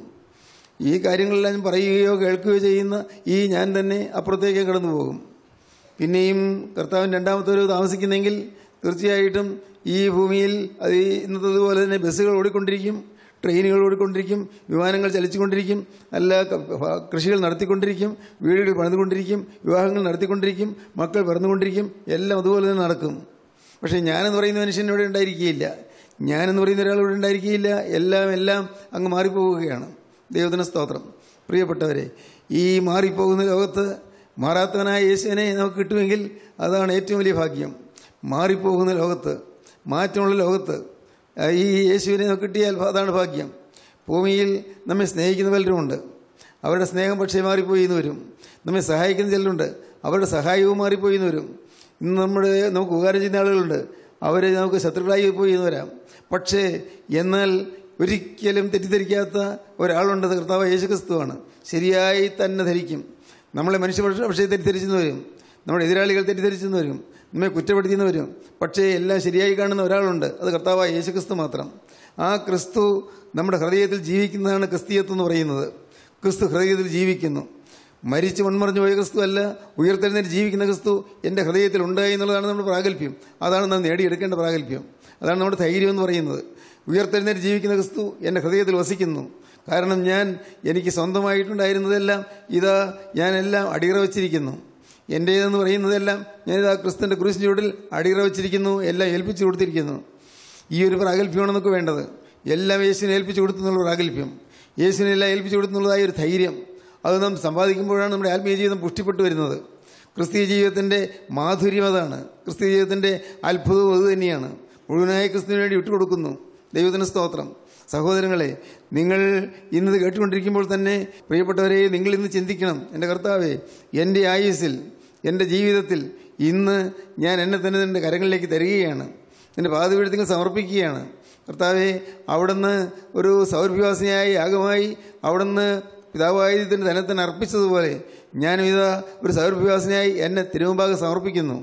ഈ കാര്യങ്ങളെല്ലാം ഞാൻ പറയുകയോ കേൾക്കുകയോ ചെയ്യുന്ന ഈ ഞാൻ തന്നെ അപ്പുറത്തേക്ക് കടന്നു പോകും പിന്നെയും കർത്താവിൻ രണ്ടാമത്തെ ഒരു താമസിക്കുന്നെങ്കിൽ തീർച്ചയായിട്ടും ഈ ഭൂമിയിൽ അത് ഈ ഇന്നത്തതുപോലെ തന്നെ ബസ്സുകൾ ഓടിക്കൊണ്ടിരിക്കും ട്രെയിനുകൾ ഓടിക്കൊണ്ടിരിക്കും വിമാനങ്ങൾ ചലിച്ചുകൊണ്ടിരിക്കും അല്ല ക- ഭ- കൃഷികൾ നടത്തിക്കൊണ്ടിരിക്കും വീടുകൾ പണിതുകൊണ്ടിരിക്കും വിവാഹങ്ങൾ നടത്തിക്കൊണ്ടിരിക്കും മക്കൾ പിറന്നുകൊണ്ടിരിക്കും എല്ലാം അതുപോലെ തന്നെ നടക്കും പക്ഷേ ഞാനെന്ന് പറയുന്ന മനുഷ്യൻ ഇവിടെ ഉണ്ടായിരിക്കുകയില്ല ഞാനെന്ന് പറയുന്ന ഒരാൾ ഇവിടെ ഉണ്ടായിരിക്കുകയില്ല എല്ലാം എല്ലാം അങ്ങ് മാറിപ്പോവുകയാണ് ദൈവത്തിന് സ്തോത്രം പ്രിയപ്പെട്ടവരെ ഈ മാറിപ്പോകുന്ന ലോകത്ത് മാറാത്തവനായ യേശുവിനെ നമുക്ക് കിട്ടുമെങ്കിൽ അതാണ് ഏറ്റവും വലിയ ഭാഗ്യം മാറിപ്പോകുന്ന ലോകത്ത് മാറ്റമുള്ള ലോകത്ത് ആ, ഈ യേശുവിനെ നമുക്ക് കിട്ടിയാൽ അതാണ് ഭാഗ്യം ഭൂമിയിൽ നമ്മെ സ്നേഹിക്കുന്ന പലരുമുണ്ട് അവരുടെ സ്നേഹം പക്ഷേ മാറിപ്പോയി എന്ന് വരും നമ്മെ സഹായിക്കുന്ന ചിലരുണ്ട് അവരുടെ സഹായവും മാറിപ്പോയി എന്ന് വരും ഇന്ന് നമ്മുടെ നമുക്ക് ഉപകാരം ചെയ്യുന്ന ആളുകളുണ്ട് അവർ നമുക്ക് ശത്രുക്കളായി പോയി എന്ന് വരാം പക്ഷേ എന്നാൽ ഒരിക്കലും തെറ്റിദ്ധരിക്കാത്ത ഒരാളുണ്ട് അത് കർത്താവ് യേശുക്രിസ്തുവാണ് ശരിയായി തന്നെ ധരിക്കും നമ്മളെ മനുഷ്യപക്ഷ പക്ഷേ തെറ്റിദ്ധരിച്ചെന്ന് വരും നമ്മുടെ എതിരാളികൾ തെറ്റിദ്ധരിച്ചെന്ന് വരും നമ്മെ കുറ്റപ്പെടുത്തിയെന്ന് വരും പക്ഷേ എല്ലാം ശരിയായി കാണുന്ന ഒരാളുണ്ട് അത് കർത്താവായ യേശുക്രിസ്തു മാത്രം ആ ക്രിസ്തു നമ്മുടെ ഹൃദയത്തിൽ ജീവിക്കുന്നതാണ് ക്രിസ്തീയത്വം എന്ന് പറയുന്നത് ക്രിസ്തു ഹൃദയത്തിൽ ജീവിക്കുന്നു മരിച്ച് മൺമറിഞ്ഞു പോയ ക്രിസ്തു അല്ല ഉയർത്തെഴുന്നേറ്റ് ജീവിക്കുന്ന ക്രിസ്തു എൻ്റെ ഹൃദയത്തിൽ ഉണ്ടായി എന്നുള്ളതാണ് നമ്മുടെ പ്രാഗൽഭ്യം അതാണ് നാം നേടിയെടുക്കേണ്ട പ്രാഗൽഭ്യം അതാണ് നമ്മുടെ ധൈര്യം എന്ന് പറയുന്നത് ഉയർത്തെഴുന്നേറ്റ് ജീവിക്കുന്ന ക്രിസ്തു എൻ്റെ ഹൃദയത്തിൽ വസിക്കുന്നു കാരണം ഞാൻ എനിക്ക് സ്വന്തമായിട്ടുണ്ടായിരുന്നതെല്ലാം ഇതാ ഞാനെല്ലാം അടിയറ വച്ചിരിക്കുന്നു എൻ്റേതെന്ന് പറയുന്നതെല്ലാം ഞാനിതാ ക്രിസ്തുവിൻ്റെ കുരിശിൻ്റെ ചുവട്ടിൽ അടിയറ വച്ചിരിക്കുന്നു എല്ലാം ഏൽപ്പിച്ചു കൊടുത്തിരിക്കുന്നു ഈ ഒരു പ്രാഗൽഭ്യമാണ് നമുക്ക് വേണ്ടത് എല്ലാം യേശുവിനെ ഏൽപ്പിച്ചു കൊടുത്തു എന്നുള്ള പ്രാഗൽഭ്യം യേശുവിനെ എല്ലാം ഏൽപ്പിച്ചു കൊടുത്തുള്ളതായ ഒരു ധൈര്യം അത് നാം സമ്പാദിക്കുമ്പോഴാണ് നമ്മുടെ ആത്മീയ ജീവിതം പുഷ്ടിപ്പെട്ടു വരുന്നത് ക്രിസ്തീയ ജീവിതത്തിൻ്റെ മാധുര്യം അതാണ് ക്രിസ്തീയ ജീവിതത്തിൻ്റെ അത്ഭുതവും അത് തന്നെയാണ് മുഴുവനായ ക്രിസ്തുവിന് വേണ്ടി വിട്ടുകൊടുക്കുന്നു ദൈവത്തിന് സ്തോത്രം സഹോദരങ്ങളെ നിങ്ങൾ ഇന്നത് കേട്ടുകൊണ്ടിരിക്കുമ്പോൾ തന്നെ പ്രിയപ്പെട്ടവരെ നിങ്ങൾ ഇന്ന് ചിന്തിക്കണം എൻ്റെ കർത്താവെ എൻ്റെ ആയുസ്സിൽ എൻ്റെ ജീവിതത്തിൽ ഇന്ന് ഞാൻ എന്നെ തന്നെ എൻ്റെ കരങ്ങളിലേക്ക് തരികയാണ് എൻ്റെ പാതവീഴത്തിൽ സമർപ്പിക്കുകയാണ് കർത്താവെ അവിടുന്ന് ഒരു സൗരഭ്യവാസിയായി യാഗമായി അവിടുന്ന് പിതാവായതിന് തന്നെ തന്നെ അർപ്പിച്ചതുപോലെ ഞാനും ഇതാ ഒരു സൗരഭ്യവാസിനായി എന്നെ തിരുമുമ്പാകെ സമർപ്പിക്കുന്നു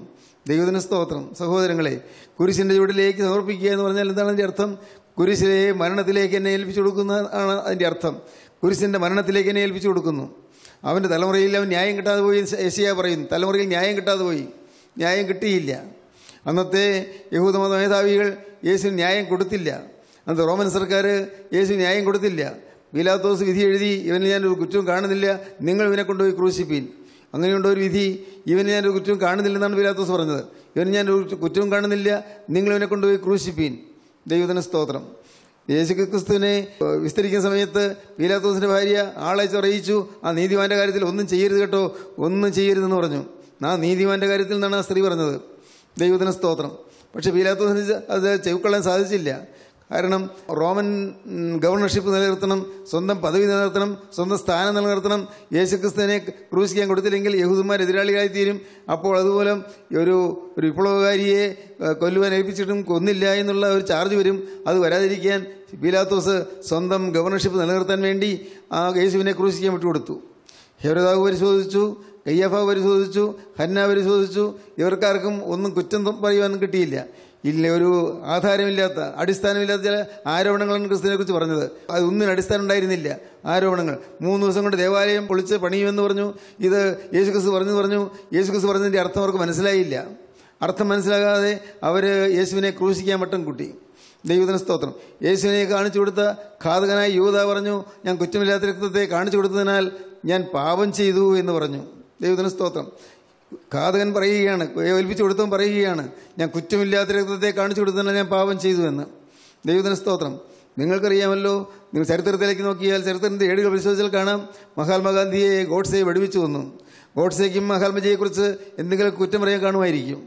ദൈവത്തിന് സ്തോത്രം സഹോദരങ്ങളെ കുരിശിൻ്റെ ചുവടിലേക്ക് സമർപ്പിക്കുക എന്ന് പറഞ്ഞാൽ എന്താണ് അതിൻ്റെ അർത്ഥം കുരിശിലെ മരണത്തിലേക്ക് എന്നെ ഏൽപ്പിച്ചു കൊടുക്കുന്ന ആണ് അതിൻ്റെ അർത്ഥം കുരിശിൻ്റെ മരണത്തിലേക്ക് എന്നെ ഏൽപ്പിച്ചു കൊടുക്കുന്നു അവൻ്റെ തലമുറയിൽ അവൻ ന്യായം കിട്ടാതെ പോയി യശയ പറയുന്നു തലമുറയിൽ ന്യായം കിട്ടാതെ പോയി ന്യായം കിട്ടിയില്ല അന്നത്തെ യഹൂദമത മേധാവികൾ യേശുവിന് ന്യായം കൊടുത്തില്ല അന്നത്തെ റോമൻ സർക്കാർ യേശു ന്യായം കൊടുത്തില്ല പീലാത്തോസ് വിധി എഴുതി ഇവന് ഞാനൊരു കുറ്റവും കാണുന്നില്ല നിങ്ങൾ ഇവനെ കൊണ്ടുപോയി ക്രൂശിപ്പീൻ അങ്ങനെയുണ്ടോ ഒരു വിധി ഇവന് ഞാനൊരു കുറ്റവും കാണുന്നില്ലെന്നാണ് പീലാത്തോസ് പറഞ്ഞത് ഇവന് ഞാനൊരു കുറ്റവും കാണുന്നില്ല നിങ്ങൾ ഇവനെ കൊണ്ടുപോയി ക്രൂശിപ്പീൻ ദൈവത്തിന് സ്തോത്രം യേശു ക്രിസ്തുവിനെ വിസ്തരിക്കുന്ന സമയത്ത് പീലാത്തോസിന്റെ ഭാര്യ ആളെ ചൊറയിച്ചു ആ നീതിമാന്റെ കാര്യത്തിൽ ഒന്നും ചെയ്യരുത് കേട്ടോ ഒന്നും ചെയ്യരുതെന്ന് പറഞ്ഞു ആ നീതിമാന്റെ കാര്യത്തിൽ നിന്നാണ് ആ സ്ത്രീ പറഞ്ഞത് ദൈവത്തിന് സ്തോത്രം പക്ഷെ പീലാത്തോസിന് അത് ചെവിക്കൊള്ളാൻ സാധിച്ചില്ല കാരണം റോമൻ ഉം, ഗവർണർഷിപ്പ് നിലനിർത്തണം സ്വന്തം പദവി നിലനിർത്തണം സ്വന്തം സ്ഥാനം നിലനിർത്തണം യേശുക്രിസ്തുവിനെ ക്രൂശിക്കാൻ കൊടുത്തില്ലെങ്കിൽ യഹൂദന്മാർ എതിരാളികളായി തീരും അപ്പോൾ അതുപോലെ ഒരു ഒരു വിപ്ലവകാരിയെ ഏഹ്, കൊല്ലുവാൻ ഏൽപ്പിച്ചിട്ടും കൊന്നില്ല എന്നുള്ള ഒരു ചാർജ് വരും അത് വരാതിരിക്കാൻ പീലാത്തോസ് സ്വന്തം ഗവർണർഷിപ്പ് നിലനിർത്താൻ വേണ്ടി ആ യേശുവിനെ ക്രൂശിക്കാൻ വിട്ടുകൊടുത്തു ഹെരോദാവ് പരിശോധിച്ചു കയ്യഫ പരിശോധിച്ചു ഹന്ന പരിശോധിച്ചു ഇവർക്കാർക്കും ഒന്നും കുറ്റം പറയുവാൻ കിട്ടിയില്ല ഇല്ല ഒരു ആധാരമില്ലാത്ത അടിസ്ഥാനമില്ലാത്ത ചില ആരോപണങ്ങളാണ് ക്രിസ്തുവിനെ കുറിച്ച് പറഞ്ഞത് അത് ഒന്നിനും അടിസ്ഥാനം ഉണ്ടായിരുന്നില്ല ആരോപണങ്ങൾ മൂന്ന് ദിവസം കൊണ്ട് ദേവാലയം പൊളിച്ച് പണിയുമെന്ന് പറഞ്ഞു ഇത് യേശു ക്രിസ്തു പറഞ്ഞു പറഞ്ഞു യേശു ക്രിസ്തു പറഞ്ഞതിൻ്റെ അർത്ഥം അവർക്ക് മനസ്സിലായില്ല അർത്ഥം മനസ്സിലാകാതെ അവർ യേശുവിനെ ക്രൂശിക്കാൻ വട്ടം കൂട്ടി ദൈവത്തിന് സ്തോത്രം യേശുവിനെ കാണിച്ചു കൊടുത്ത ഘാതകനായ യൂത പറഞ്ഞു ഞാൻ കുറ്റമില്ലാത്ത രക്തത്തെ കാണിച്ചു കൊടുത്തതിനാൽ ഞാൻ പാപം ചെയ്തു എന്ന് പറഞ്ഞു ദൈവത്തിന് സ്തോത്രം ഘാതകൻ പറയുകയാണ് ഏൽപ്പിച്ചു കൊടുത്തവൻ പറയുകയാണ് ഞാൻ കുറ്റമില്ലാത്ത രക്തത്തെ കാണിച്ചു കൊടുത്തതിനാൽ ഞാൻ പാപം ചെയ്തു എന്ന് ദൈവത്തിന് സ്തോത്രം നിങ്ങൾക്കറിയാമല്ലോ നിങ്ങൾ ചരിത്രത്തിലേക്ക് നോക്കിയാൽ ചരിത്രത്തിൻ്റെ ഏടുകൾ പരിശോധിച്ചാൽ കാണാം മഹാത്മാഗാന്ധിയെ ഗോഡ്സെ വെടിവെച്ചു വന്നു ഗോഡ്സേക്കും മഹാത്മജിയെക്കുറിച്ച് എന്തെങ്കിലും കുറ്റം പറയാൻ കാണുമായിരിക്കും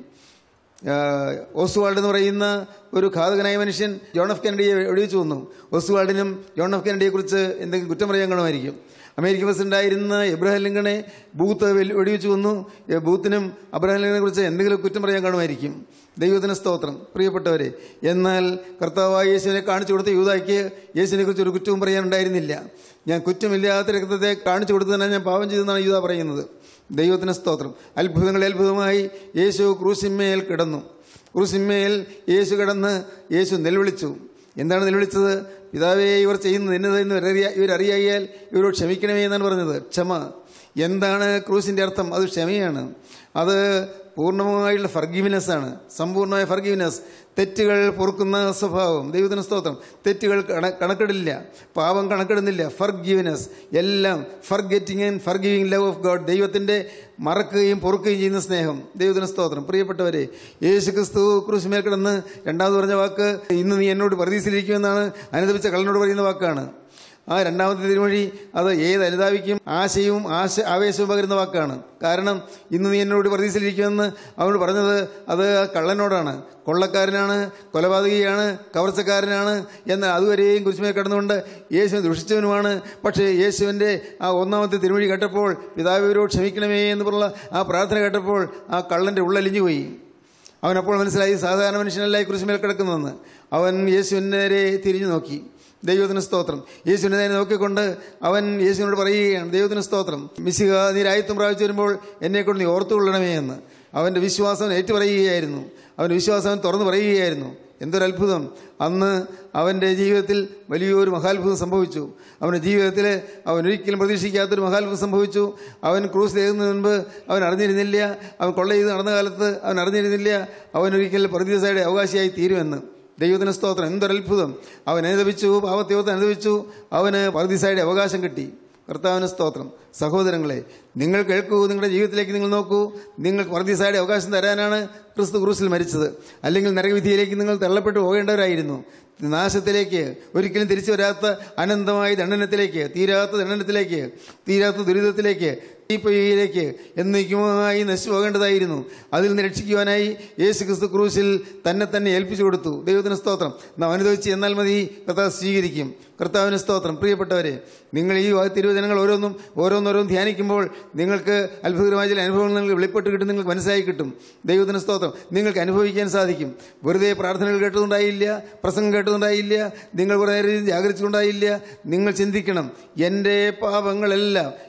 ആഹ് ഓസ്വാൾഡ് എന്ന് പറയുന്ന ഒരു ഘാതകനായ മനുഷ്യൻ ജോൺ എഫ് കെനഡിയെ വെടിവെച്ചു കൊന്നു ഓസ്വാൾഡിനും ജോൺ എഫ് കെനഡിയെ കുറിച്ച് എന്തെങ്കിലും കുറ്റം പറയാൻ കാണുമായിരിക്കും അമേരിക്കൻ പ്രസിഡന്റായിരുന്ന എബ്രഹാം ലിങ്കണെ ബൂത്ത് വെൽ- വെടിവെച്ചു കൊന്നു ഏ, ബൂത്തിനും അബ്രഹാം ലിങ്കണെ കുറിച്ച് എന്തെങ്കിലും കുറ്റം പറയാൻ കാണുമായിരിക്കും ദൈവത്തിന് സ്തോത്രം പ്രിയപ്പെട്ടവരെ എന്നാൽ കർത്താവായ യേശുവിനെ കാണിച്ചു കൊടുത്ത യൂതായ്ക്ക് യേശുവിനെ കുറിച്ച് ഒരു കുറ്റവും പറയാനുണ്ടായിരുന്നില്ല ഞാൻ കുറ്റമില്ലാത്ത രക്തത്തെ കാണിച്ചു കൊടുത്തതിനാണ് ഞാൻ പാപം ചെയ്തെന്നാണ് യൂത പറയുന്നത് ദൈവത്തിന് സ്തോത്രം അത്ഭുതങ്ങൾ അത്ഭുതമായി യേശു ക്രൂസിന്മേൽ കിടന്നു ക്രൂസിന്മേൽ യേശു കിടന്ന് യേശു നിലവിളിച്ചു എന്താണ് നിലവിളിച്ചത് പിതാവേ ഇവർ ചെയ്യുന്നത് എന്നത് എന്ന് ഇവരറിയ- ഇവരറിയായാൽ ഇവരോട് ക്ഷമിക്കണമേ എന്നാണ് പറഞ്ഞത് ക്ഷമ എന്താണ് ക്രൂസിന്റെ അർത്ഥം അത് ക്ഷമയാണ് അത് പൂർണ്ണമായുള്ള ഫർഗീവ്നെസ് ആണ് സമ്പൂർണ്ണമായ ഫർഗീവ്നെസ് തെറ്റുകൾ പൊറുക്കുന്ന സ്വഭാവം ദൈവത്തിന് സ്തോത്രം തെറ്റുകൾ കണ- കണക്കിടില്ല പാപം കണക്കിടുന്നില്ല ഫർഗീവ്നെസ് എല്ലാം forgetting and forgiving love of God ദൈവത്തിന്റെ മറക്കുകയും പൊറുക്കുകയും ചെയ്യുന്ന സ്നേഹം ദൈവത്തിന് സ്തോത്രം പ്രിയപ്പെട്ടവരെ യേശു ക്രിസ്തു ക്രൂശുമേൽ കിടന്ന് രണ്ടാമത് പറഞ്ഞ വാക്ക് ഇന്ന് നീ എന്നോട് പ്രതീക്ഷയിലിരിക്കുമെന്നാണ് അനുദപിച്ച കള്ളനോട് പറയുന്ന വാക്കാണ് ആ രണ്ടാമത്തെ തിരുമൊഴി അത് ഏത് അനുതാപിക്കും ആശയവും ആശ ആവേശവും പകരുന്ന വാക്കാണ് കാരണം ഇന്ന് നീ എന്നോട് പ്രതീക്ഷയിലിരിക്കുമെന്ന് അവനോട് പറഞ്ഞത് അത് ആ കള്ളനോടാണ് കൊള്ളക്കാരനാണ് കൊലപാതകിയാണ് കവർച്ചക്കാരനാണ് എന്നാൽ അതുവരെയും കുരിശുമേൽ കിടന്നുകൊണ്ട് യേശുവിനെ ദുഷിച്ചവനുമാണ് പക്ഷേ യേശുവിൻ്റെ ആ ഒന്നാമത്തെ തിരുമൊഴി കേട്ടപ്പോൾ പിതാവിവരോട് ക്ഷമിക്കണമേ എന്ന് പറഞ്ഞ ആ പ്രാർത്ഥന കേട്ടപ്പോൾ ആ കള്ളൻ്റെ ഉള്ളലിഞ്ഞു പോയി അവൻ അപ്പോൾ മനസ്സിലായി സാധാരണ മനുഷ്യനല്ല ഈ കുരിശുമേൽ കിടക്കുന്നതെന്ന് അവൻ യേശുവിന് നേരെ തിരിഞ്ഞു നോക്കി ദൈവത്തിന് സ്തോത്രം യേശുവിനെ നേരെ നോക്കിക്കൊണ്ട് അവൻ യേശുവിനോട് പറയുകയാണ് ദൈവത്തിന് സ്തോത്രം മിശിക നീ രാജ്യത്വം പ്രാപിച്ചു വരുമ്പോൾ എന്നെക്കൊണ്ട് നീ ഓർത്തുകൊള്ളണമേ എന്ന് അവൻ്റെ വിശ്വാസം ഏറ്റുപറയുകയായിരുന്നു അവൻ്റെ വിശ്വാസം അവൻ തുറന്നു പറയുകയായിരുന്നു എന്തൊരു അത്ഭുതം അന്ന് അവൻ്റെ ജീവിതത്തിൽ വലിയൊരു മഹാത്ഭുതം സംഭവിച്ചു അവൻ്റെ ജീവിതത്തിൽ അവൻ ഒരിക്കലും പ്രതീക്ഷിക്കാത്തൊരു മഹാത്ഭുതം സംഭവിച്ചു അവൻ ക്രൂസ് ചെയ്യുന്നതിന് മുൻപ് അവൻ അറിഞ്ഞിരുന്നില്ല അവൻ കൊള്ള ചെയ്ത് നടന്ന കാലത്ത് അവൻ അറിഞ്ഞിരുന്നില്ല അവൻ ഒരിക്കൽ പ്രതിദിവസയുടെ അവകാശിയായി തീരുമെന്ന് ദൈവത്തിന് സ്തോത്രം എന്തൊരത്ഭുതം അവൻ അനുദപിച്ചു പാവത്യവത്തെ അനുദപിച്ചു അവന് പർദീസായുടെ അവകാശം കിട്ടി കർത്താവിന് സ്തോത്രം സഹോദരങ്ങളെ നിങ്ങൾ കേൾക്കൂ നിങ്ങളുടെ ജീവിതത്തിലേക്ക് നിങ്ങൾ നോക്കൂ നിങ്ങൾക്ക് പർദീസായുടെ അവകാശം തരാനാണ് ക്രിസ്തു ക്രൂസിൽ മരിച്ചത് അല്ലെങ്കിൽ നരകവിധിയിലേക്ക് നിങ്ങൾ തള്ളപ്പെട്ടു പോകേണ്ടവരായിരുന്നു നാശത്തിലേക്ക് ഒരിക്കലും തിരിച്ചു വരാത്ത അനന്തമായ ദണ്ഡനത്തിലേക്ക് തീരാത്ത ദണ്ഡനത്തിലേക്ക് തീരാത്ത ദുരിതത്തിലേക്ക് ഈ പൊയ്യയിലേക്ക് എന്നേക്കുമായി നശിച്ചു പോകേണ്ടതായിരുന്നു അതിൽ നിന്ന് രക്ഷിക്കുവാനായി യേശു ക്രിസ്തു ക്രൂശിൽ തന്നെ തന്നെ ഏൽപ്പിച്ചു കൊടുത്തു ദൈവത്തിന് സ്തോത്രം നാം അനുഭവിച്ച് എന്നാൽ മതി കർത്താവ് സ്വീകരിക്കും കർത്താവിന് സ്തോത്രം പ്രിയപ്പെട്ടവരെ നിങ്ങൾ ഈ തിരുവചനങ്ങൾ ഓരോന്നും ഓരോന്നോരോന്നും ധ്യാനിക്കുമ്പോൾ നിങ്ങൾക്ക് അത്ഭുതകരമായ ചില അനുഭവങ്ങൾ നിങ്ങൾക്ക് വെളിപ്പെട്ട് കിട്ടും നിങ്ങൾക്ക് മനസ്സിലായി കിട്ടും ദൈവത്തിന് സ്തോത്രം നിങ്ങൾക്ക് അനുഭവിക്കാൻ സാധിക്കും വെറുതെ പ്രാർത്ഥനകൾ കേട്ടതുണ്ടായില്ല പ്രസംഗം കേട്ടതുണ്ടായില്ല നിങ്ങൾ കുറേ നേരം ജാഗരിച്ചുകൊണ്ടായില്ല നിങ്ങൾ ചിന്തിക്കണം എൻ്റെ പാപങ്ങളെല്ലാം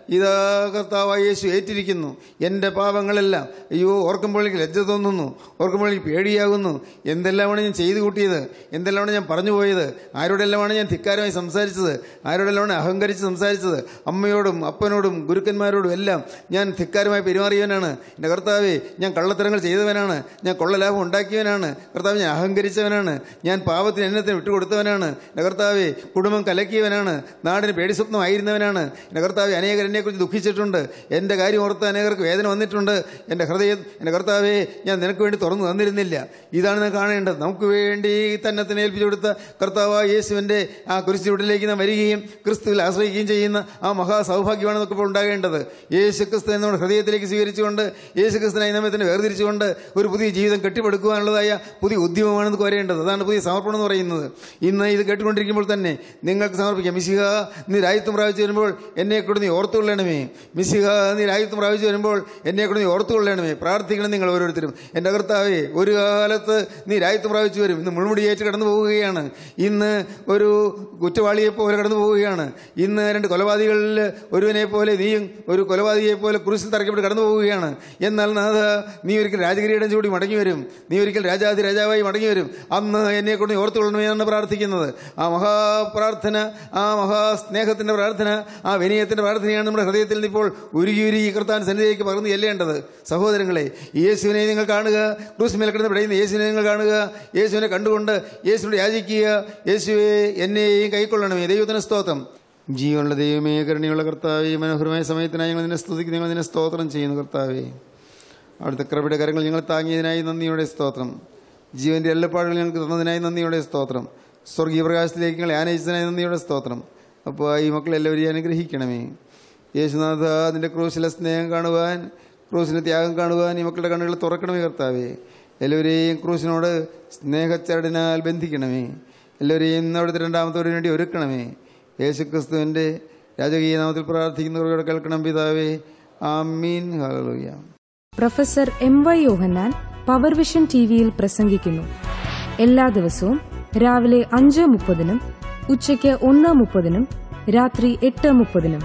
ഇതാ കർത്താവായ യേശു ഏറ്റിരിക്കുന്നു എൻ്റെ പാപങ്ങളെല്ലാം അയ്യോ ഓർക്കുമ്പോഴേക്ക് ലജ്ജ തോന്നുന്നു ഓർക്കുമ്പോഴേക്ക് പേടിയാകുന്നു എന്തെല്ലാമാണ് ഞാൻ ചെയ്തു കൂട്ടിയത് എന്തെല്ലാമാണ് ഞാൻ പറഞ്ഞു പോയത് ആരോടെല്ലാമാണ് ഞാൻ ധിക്കാരമായി സംസാരിച്ചത് ആരോടെല്ലാമാണ് അഹങ്കരിച്ച് സംസാരിച്ചത് അമ്മയോടും അപ്പനോടും ഗുരുക്കന്മാരോടും എല്ലാം ഞാൻ ധിക്കാരമായി പെരുമാറിയവനാണ് എൻ്റെ കർത്താവെ ഞാൻ കള്ളത്തരങ്ങൾ ചെയ്തവനാണ് ഞാൻ കൊള്ളലാഭം ഉണ്ടാക്കിയവനാണ് കർത്താവ് ഞാൻ അഹങ്കരിച്ചവനാണ് ഞാൻ പാപത്തിന് എണ്ണത്തിന് വിട്ടുകൊടുത്തവനാണ് എൻ്റെ കർത്താവെ കുടുംബം കലക്കിയവനാണ് നാടിന് പേടിസ്വപ്നമായിരുന്നവനാണ് എൻ്റെ കർത്താവെ അനേകർ എന്നെക്കുറിച്ച് ദുഃഖിച്ചിട്ടുണ്ട് എൻ്റെ കാര്യം ഓർത്ത് അനേകർക്ക് വേദന വന്നിട്ടുണ്ട് എൻ്റെ ഹൃദയം എൻ്റെ കർത്താവെ ഞാൻ നിനക്ക് വേണ്ടി തുറന്നു തന്നിരുന്നില്ല ഇതാണ് നാം കാണേണ്ടത് നമുക്ക് വേണ്ടി തന്നെ തന്നെ ഏൽപ്പിച്ചു കൊടുത്ത കർത്താവ് യേശുവിൻ്റെ ആ കുരിശുവിടിലേക്ക് നാം വരികയും ക്രിസ്തുവിൽ ആശ്രയിക്കുകയും ചെയ്യുന്ന ആ മഹാസൗഭാഗ്യമാണ് നമുക്ക് ഇപ്പോൾ ഉണ്ടാകേണ്ടത് യേശു ക്രിസ്തു നമ്മുടെ ഹൃദയത്തിലേക്ക് സ്വീകരിച്ചുകൊണ്ട് യേശു ക്രിസ്തുനായി നമ്മെ തന്നെ വേർതിരിച്ചുകൊണ്ട് ഒരു പുതിയ ജീവിതം കെട്ടിപ്പടുക്കുവാനുള്ളതായ പുതിയ ഉദ്യമമാണ് നമുക്ക് വരേണ്ടത് അതാണ് പുതിയ സമർപ്പണം എന്ന് പറയുന്നത് ഇന്ന് ഇത് കേട്ടുകൊണ്ടിരിക്കുമ്പോൾ തന്നെ നിങ്ങൾക്ക് സമർപ്പിക്കാം മിശിഹ നീ രാജ്യത്വം പ്രാപിച്ചു വരുമ്പോൾ എന്നെ കൂടെ നീ ഓർത്തുകൊള്ളണമേ മിശിഹ നീ രാജ്യത്വം പ്രാപിച്ചു വരുമ്പോൾ എന്നെ കൂടെ നീ ഓർത്തുകൊള്ളണമേ പ്രാർത്ഥിക്കണം നിങ്ങൾ ഓരോരുത്തരും എൻ്റെ കർത്താവേ ഒരു കാലത്ത് നീ രാജ്യത്വം പ്രാപിച്ചു വരും ഇന്ന് മുൾമുടിയേറ്റ് കടന്നു പോവുകയാണ് ഇന്ന് ഒരു കുറ്റവാളിയെ പോലെ കടന്നു പോവുകയാണ് ഇന്ന് രണ്ട് കൊലപാതകളിൽ ഒരുവനെ പോലെ നീയും ഒരു കൊലപാതകയെ പോലെ കുരിശിൽ തറക്കപ്പെട്ട് കടന്നു പോവുകയാണ് എന്നാൽ നാഥ നീ ഒരിക്കൽ രാജകിരീടം ചൂടി മടങ്ങി വരും നീ ഒരിക്കൽ രാജാതി രാജാവായി മടങ്ങി വരും അന്ന് എന്നെ കൊണ്ട് നീ ഓർത്തുകൊള്ളണമെന്നാണ് പ്രാർത്ഥിക്കുന്നത് ആ മഹാപ്രാർത്ഥന ആ മഹാസ്നേഹത്തിന്റെ പ്രാർത്ഥന ആ വിനയത്തിന്റെ പ്രാർത്ഥനയാണ് നമ്മുടെ ഹൃദയത്തിൽ നിന്ന് ഇപ്പോൾ ഉരുകി ഉരുകി കർത്താൻ സന്നിധിയിലേക്ക് പകർന്നു ചെല്ലേണ്ടത് സഹോദരങ്ങളെ ഈ യേശുവിനെ നിങ്ങൾ കാണുക ക്രൂസിമേൽ കിടന്ന് പിടയുന്ന യേശുവിനെ നിങ്ങൾ കാണുക യേശുവിനെ കണ്ടുകൊണ്ട് യേശുവിനോട് യാചിക്കുക യേശുവെ എന്നെയും കൈക്കൊള്ളണമേ ദൈവത്തിന് സ്തോത്രം ജീവനുള്ള ദൈവമേ കരുണയുള്ള കർത്താവേ മനോഹരമായ സമയത്തിനായി ഞങ്ങൾ നിന്നെ സ്തുതിക്കുന്നു ഞങ്ങൾ നിന്നെ സ്തോത്രം ചെയ്യുന്നു കർത്താവേ അവിടുത്തെ കൃപയുടെ കരങ്ങൾ ഞങ്ങൾ താങ്ങിയതിനായി നന്ദിയോടെ സ്തോത്രം ജീവന്റെ എല്ലപ്പാടുകൾ ഞങ്ങൾക്ക് തന്നതിനായി നന്ദിയോടെ സ്തോത്രം സ്വർഗീയ പ്രകാശത്തിലേക്ക് ഞങ്ങളെ ആനയിച്ചതിനായി നന്ദിയോടെ സ്തോത്രം അപ്പോൾ ഈ മക്കളെല്ലാവരെയും അനുഗ്രഹിക്കണമേ യേശുനാഥ അതിൻ്റെ ക്രൂശിലെ സ്നേഹം കാണുവാൻ ക്രൂശിൻ്റെ ത്യാഗം കാണുവാൻ ഈ മക്കളുടെ കണ്ണുകൾ തുറക്കണമേ കർത്താവേ എല്ലാവരെയും ക്രൂശിനോട് സ്നേഹച്ചരടിനാൽ ബന്ധിക്കണമേ എല്ലാവരെയും ഇന്ന് അവിടുത്തെ രണ്ടാമത്തോടിന് വേണ്ടി ഒരുക്കണമേ യേശുക്രിസ്തുവിൻ്റെ രാജകീയ നാമത്തിൽ പ്രാർത്ഥിക്കുന്നവരോട് കേൾക്കണം പിതാവേ ആമീൻ ഹല്ലേലൂയ professor M Y Yohannan power vision T വിയിൽ പ്രസംഗിക്കുന്നു എല്ലാ ദിവസവും രാവിലെ അഞ്ച് മുപ്പതിനും ഉച്ചയ്ക്ക് ഒന്ന് മുപ്പതിനും രാത്രി എട്ട് മുപ്പതിനും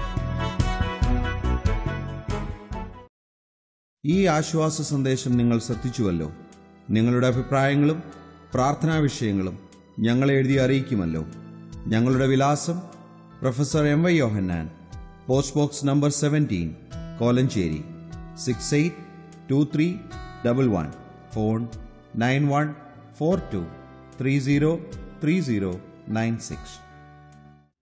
ഈ ആശ്വാസ സന്ദേശം നിങ്ങൾ ശ്രദ്ധിച്ചുവല്ലോ നിങ്ങളുടെ അഭിപ്രായങ്ങളും പ്രാർത്ഥനാ വിഷയങ്ങളും ഞങ്ങളെ എഴുതി അറിയിക്കുമല്ലോ ഞങ്ങളുടെ വിലാസം professor M Y Yohannan post box number seventeen Kolenchery six eight two three double one phone nine one four two three zero three zero nine six